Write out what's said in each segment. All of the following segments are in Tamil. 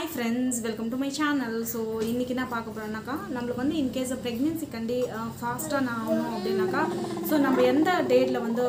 hi friends welcome to my channel so இன்றைக்கி என்ன பார்க்க போகிறோம்னாக்கா நம்மளுக்கு வந்து இன்கேஸ் ப்ரெக்னென்சி கண்டி ஃபாஸ்ட்டாக நான் ஆகணும் அப்படின்னாக்கா ஸோ நம்ம எந்த டேட்டில் வந்து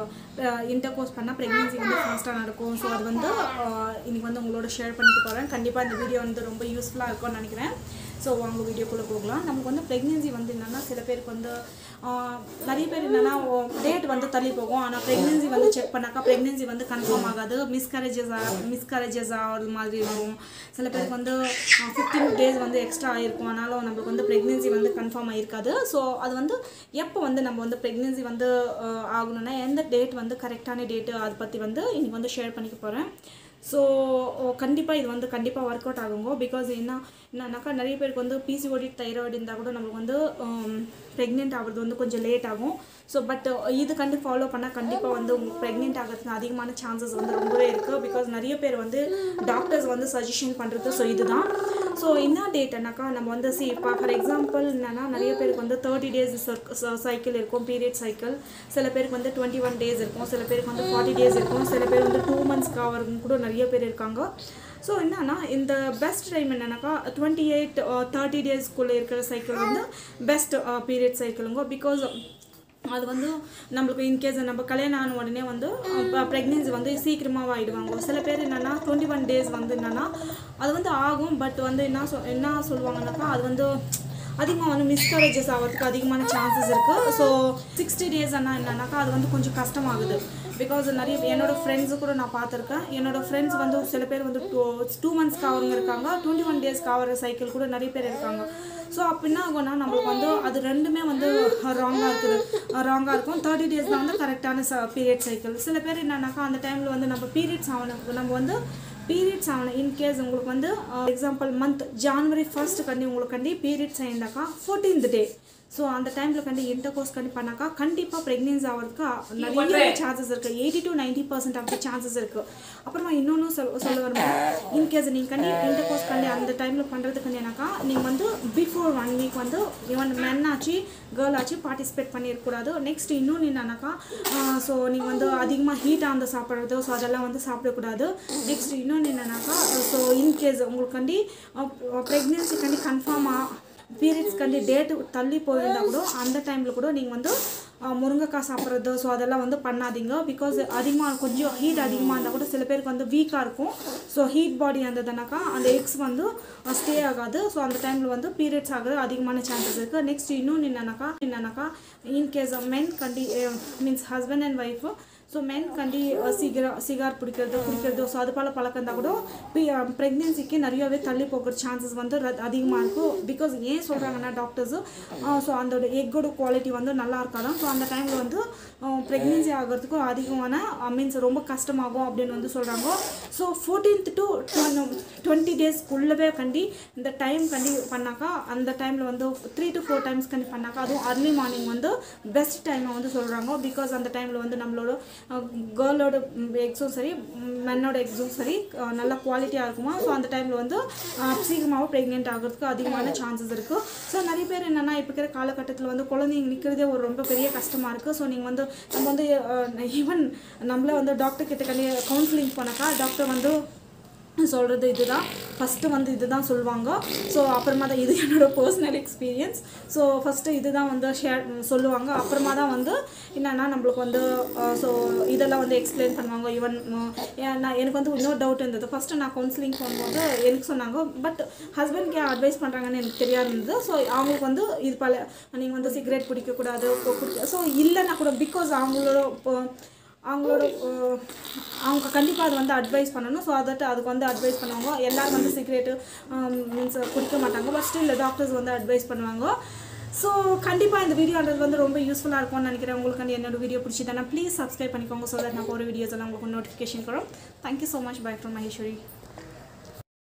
இன்டர் கோர்ஸ் பண்ணால் ப்ரெக்னென்சி வந்து ஃபாஸ்ட்டாக நடக்கும் ஸோ அது வந்து அஹ், இன்னைக்கு வந்து உங்களோட ஷேர் பண்ணிட்டு போகிறேன் கண்டிப்பாக இந்த வீடியோ வந்து ரொம்ப யூஸ்ஃபுல்லாக இருக்கும்னு நினைக்கிறேன் ஸோ வாங்க வீடியோக்குள்ளே போகலாம் நமக்கு வந்து ப்ரெக்னென்சி வந்து என்னென்னா சில பேருக்கு வந்து ஆஹ், நிறைய பேர் என்னென்னா டேட் வந்து தள்ளி போகும் ஆனால் ப்ரெக்னென்சி வந்து செக் பண்ணாக்கா ப்ரெக்னென்சி வந்து கன்ஃபார்ம் ஆகாது மிஸ்கரேஜஸ் மிஸ்கரேஜஸ் ஆகிறது மாதிரி இருக்கும் சில பேருக்கு வந்து ஃபிஃப்டீன் டேஸ் வந்து எக்ஸ்ட்ரா ஆகிருக்கும் ஆனாலும் நம்மளுக்கு வந்து ப்ரெக்னென்சி வந்து கன்ஃபார்ம் ஆகிருக்காது ஸோ அது வந்து எப்போ வந்து நம்ம வந்து ப்ரெக்னென்சி வந்து ஆஹ், ஆகணும்னா எந்த டேட் வந்து கரெக்டான டேட்டு அதை பற்றி வந்து இன்னைக்கு வந்து ஷேர் பண்ணிக்க போகிறேன் ஸோ கண்டிப்பாக இது வந்து கண்டிப்பாக ஒர்க் அவுட் ஆகுங்க பிகாஸ் என்ன என்னன்னாக்கா நிறைய பேருக்கு வந்து பிசிஓடி தைராய்டு இருந்தால் கூட நம்மளுக்கு வந்து ப்ரெக்னென்ட் ஆகிறது வந்து கொஞ்சம் லேட் ஆகும் ஸோ பட் இது கண்டு ஃபாலோ பண்ணால் கண்டிப்பாக வந்து உங்களுக்கு ப்ரெக்னென்ட் ஆகிறதுக்கு அதிகமான சான்சஸ் வந்து ரொம்பவே இருக்குது பிகாஸ் நிறைய பேர் வந்து டாக்டர்ஸ் வந்து சஜஷன் பண்ணுறது ஸோ இதுதான் ஸோ என்ன டேட்னாக்கா நம்ம வந்து சி இப்போ ஃபார் எக்ஸாம்பிள் என்னன்னா நிறைய பேருக்கு வந்து தேர்ட்டி டேஸ் சைக்கிள் இருக்கும் பீரியட் சைக்கிள் சில பேருக்கு வந்து டுவெண்ட்டி ஒன் டேஸ் இருக்கும் சில பேருக்கு வந்து ஃபார்ட்டி டேஸ் இருக்கும் சில பேர் வந்து டூ மந்த்ஸ்க்கு ஆகிறவங்க கூட நிறைய பேர் இருக்காங்க ஸோ என்னன்னா இந்த பெஸ்ட் டைம் என்னன்னாக்கா டுவெண்ட்டி எயிட் தேர்ட்டி டேஸ்க்குள்ளே இருக்கிற சைக்கிள் வந்து பெஸ்ட் பீரியட் சைக்கிளுங்க பிகாஸ் அது வந்து நம்மளுக்கு இன்கேஸ் நம்ம கல்யாணம் ஆன உடனே வந்து ப்ரெக்னென்சி வந்து சீக்கிரமாக ஆகிடுவாங்க சில பேர் என்னென்னா டுவெண்ட்டி ஒன் டேஸ் வந்து என்னென்னா அது வந்து ஆகும் பட் வந்து என்ன சொல் என்ன சொல்லுவாங்கன்னாக்கா அது வந்து அதிகமாக வந்து மிஸ்கரேஜஸ் ஆகிறதுக்கு அதிகமான சான்சஸ் இருக்குது ஸோ சிக்ஸ்டி டேஸ் ஆனால் என்னன்னாக்கா அது வந்து கொஞ்சம் கஷ்டமாகுது பிகாஸ் நிறைய என்னோட ஃப்ரெண்ட்ஸு கூட நான் பார்த்துருக்கேன் என்னோட ஃப்ரெண்ட்ஸ் வந்து சில பேர் வந்து டூ டூ மந்த்ஸ்க்கு ஆகிறவங்க இருக்காங்க டுவெண்ட்டி ஒன் டேஸ்க்கு ஆகிற சைக்கிள் கூட நிறைய பேர் இருக்காங்க ஸோ அப்போ என்ன ஆகும்னா நம்மளுக்கு வந்து அது ரெண்டுமே வந்து ராங்காக இருக்குது ராங்காக இருக்கும் தேர்ட்டி டேஸ் தான் வந்து கரெக்டான ச பீரியட் சைக்கிள் சில பேர் என்னன்னாக்கா அந்த டைமில் வந்து நம்ம பீரியட்ஸ் ஆகணும் நம்ம வந்து பீரியட்ஸ் ஆகணும் இன்கேஸ் உங்களுக்கு வந்து எக்ஸாம்பிள் மந்த் ஜான்வரி ஃபர்ஸ்ட் கண்டி உங்களுக்கு கண்டி பீரியட்ஸ் ஆயிருந்தாக்கா ஃபோர்டீன்த் டே ஸோ அந்த டைமில் கண்டி இன்டர் கோர்ஸ் கண்டி பண்ணாக்கா கண்டிப்பாக ப்ரெக்னென்சி ஆகிறதுக்கு நிறைய சான்சஸ் இருக்குது eighty to ninety percent of the chances இருக்குது அப்புறமா இன்னொன்று சொல் சொல்ல வரும்போது இன்கேஸ் நீங்கள் கண்டி இன்டர் கோர்ஸ் கண்டி அந்த டைமில் பண்ணுறதுக்கு என்னன்னாக்கா நீங்கள் வந்து பிஃபோர் ஒன் வீக் வந்து ஈவன் மென் ஆச்சு கேர்ள் ஆச்சு பார்ட்டிசிபேட் பண்ணியிருக்கக்கூடாது நெக்ஸ்ட் இன்னொன்று என்னன்னாக்கா ஸோ நீங்கள் வந்து அதிகமாக ஹீட்டாக வந்து சாப்பிட்றது ஸோ அதெல்லாம் வந்து சாப்பிடக்கூடாது நெக்ஸ்ட் இன்னொன்று என்னன்னாக்கா ஸோ இன்கேஸ் உங்களுக்கு கண்டி ப்ரெக்னென்சி கண்டி கன்ஃபார்மாக பீரியட்ஸ் கண்டி டேட்டு தள்ளி போயிருந்தா கூட அந்த டைமில் கூட நீங்கள் வந்து அஹ், முருங்கைக்காய் சாப்பிட்றது ஸோ அதெல்லாம் வந்து பண்ணாதீங்க பிகாஸ் அதிகமாக கொஞ்சம் ஹீட் அதிகமாக இருந்தால் கூட சில பேருக்கு வந்து வீக்காக இருக்கும் ஸோ ஹீட் பாடி இருந்ததுனாக்கா அந்த எக்ஸ் வந்து ஸ்டே ஆகாது ஸோ அந்த டைமில் வந்து பீரியட்ஸ் ஆகிறது அதிகமான சான்சஸ் இருக்குது நெக்ஸ்ட் இன்னொன்று என்னன்னாக்கா என்னன்னாக்கா இன்கேஸ் மென் கண்டி means husband and wife so men கண்டி சிகரா சிகார் பிடிக்கிறது குடிக்கிறது ஸோ அது போல் பழக்கம் இருந்தால் கூட ப்ரெக்னென்சிக்கு நிறையவே தள்ளி போகிற சான்சஸ் வந்து ர- அதிகமாக இருக்கும் பிகாஸ் ஏன் சொல்கிறாங்கன்னா டாக்டர்ஸு ஸோ அந்த எக்கோட குவாலிட்டி வந்து நல்லா இருக்காதான் ஸோ அந்த டைமில் வந்து ப்ரெக்னென்சி ஆகிறதுக்கும் அதிகமான மீன்ஸ் ரொம்ப கஷ்டமாகும் அப்படின்னு வந்து சொல்கிறாங்க ஸோ ஃபோர்டீன்த் டு டுவெண்ட்டி டேஸ்க்குள்ளவே கண்டி இந்த டைம் கண்டி பண்ணாக்கா அந்த டைமில் வந்து த்ரீ டு ஃபோர் டைம்ஸ் கண்டி பண்ணாக்கா அதுவும் அர்லி மார்னிங் வந்து பெஸ்ட் டைமை வந்து சொல்கிறாங்க பிகாஸ் அந்த டைமில் வந்து நம்மளோட கேர்ளோட எக்ஸும் சரி மென்னோட எக்ஸும் சரி அஹ், நல்ல குவாலிட்டியாக இருக்குமா ஸோ அந்த டைமில் வந்து அஹ், சீக்கிரமாகவும் ப்ரெக்னென்ட் ஆகிறதுக்கு அதிகமான சான்சஸ் இருக்குது ஸோ நிறைய பேர் என்னென்னா இப்போ இருக்கிற காலகட்டத்தில் வந்து குழந்தைங்க நிற்கிறதே ஒரு ரொம்ப பெரிய கஷ்டமாக இருக்குது ஸோ நீங்கள் வந்து நம்ம வந்து ஈவன் நம்மளே வந்து டாக்டர் கிட்ட கண்டி கவுன்சிலிங் போனாக்கா டாக்டர் வந்து சொல்கிறது இதுதான் ஃபஸ்ட்டு வந்து இதுதான் சொல்லுவாங்க ஸோ அப்புறமா தான் இது என்னோட பர்சனல் எக்ஸ்பீரியன்ஸ் ஸோ ஃபஸ்ட்டு இதுதான் வந்து ஷேர் சொல்லுவாங்க அப்புறமா தான் வந்து என்னென்னா நம்மளுக்கு வந்து ஸோ இதெல்லாம் வந்து எக்ஸ்பிளைன் பண்ணுவாங்க ஈவன் நான் எனக்கு வந்து இன்னொரு டவுட் இருந்தது ஃபஸ்ட்டு நான் கவுன்சிலிங் போகும்போது எனக்கு சொன்னாங்க பட் ஹஸ்பண்ட்க்கு அட்வைஸ் பண்ணுறாங்கன்னு எனக்கு தெரியாது இருந்தது ஸோ அவங்களுக்கு வந்து இது பல நீங்கள் வந்து சிகரெட் பிடிக்கக்கூடாது ஸோ இல்லைன்னா கூட பிகாஸ் அவங்களோட இப்போ அவங்களோட அஹ், அவங்க கண்டிப்பாக அது வந்து அட்வைஸ் பண்ணணும் ஸோ அதட்டு அதுக்கு வந்து அட்வைஸ் பண்ணுவாங்க எல்லாரும் வந்து சிகரெட்டு மீன்ஸ் குடிக்க மாட்டாங்க பட் ஸ்டில் டாக்டர்ஸ் வந்து அட்வைஸ் பண்ணுவாங்க ஸோ கண்டிப்பாக இந்த வீடியோன்றது வந்து ரொம்ப யூஸ்ஃபுல்லாக இருக்கும்னு நினைக்கிறேன் உங்களுக்கு வந்து என்னோட வீடியோ பிடிச்சிதானா ப்ளீஸ் சப்ஸ்கிரைப் பண்ணிக்கோங்க ஸோ தட் நான் போகிற வீடியோஸ் எல்லாம் உங்களுக்கு நோட்டிஃபிகேஷன் வரும் thank you so much bye from Maheswari